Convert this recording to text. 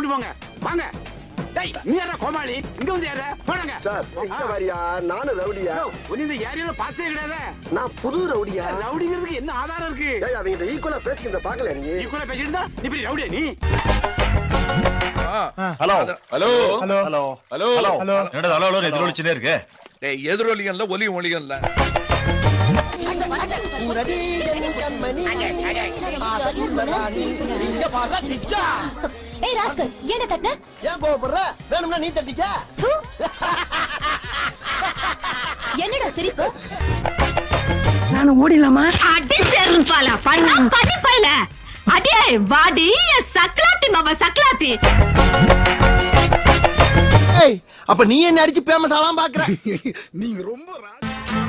கூட்டு போங்க வாங்க டேய் நீ யாரா கோமாளி இங்க வந்து யாரா போடுங்க சார் எங்க வாரியா நானும் ரவுடியா நீ இந்த ஏரியால பாசே கிடையாது நான் புது ரவுடியா ரவுடிங்கிறதுக்கு என்ன ஆதாரம் இருக்கு ஏய் அவங்க ஈக்குவலா பேசிக்கிறத பாக்கல நீ நீ கூட பேசிட்டு இருந்தா நீ பெரிய ரவுடியா நீ hello hello hello hello hello hello என்னடா ஹலோ ஹலோ எதிரொலிச்சுனே இருக்கு டேய் எதிரொலியன்ல ஒலி ஒலியன்ல ஏய் ராஸ்கல் என்ன தட்டின ஏன் கோவப்படுற வேணும்னா நீ தட்டிக்க தூ. என்னடா சிரிப்பு நான் ஓடிடலாமா அடி பெரும்பாலா பண்ண பண்ணி பையல அடே வாடி என் சக்லாத்தி மாமா சக்லாத்தி ஏய் அப்ப நீ என்ன அடிச்சு பேமஸ் ஆலாம் பாக்குற நீங்க ரொம்ப ரா-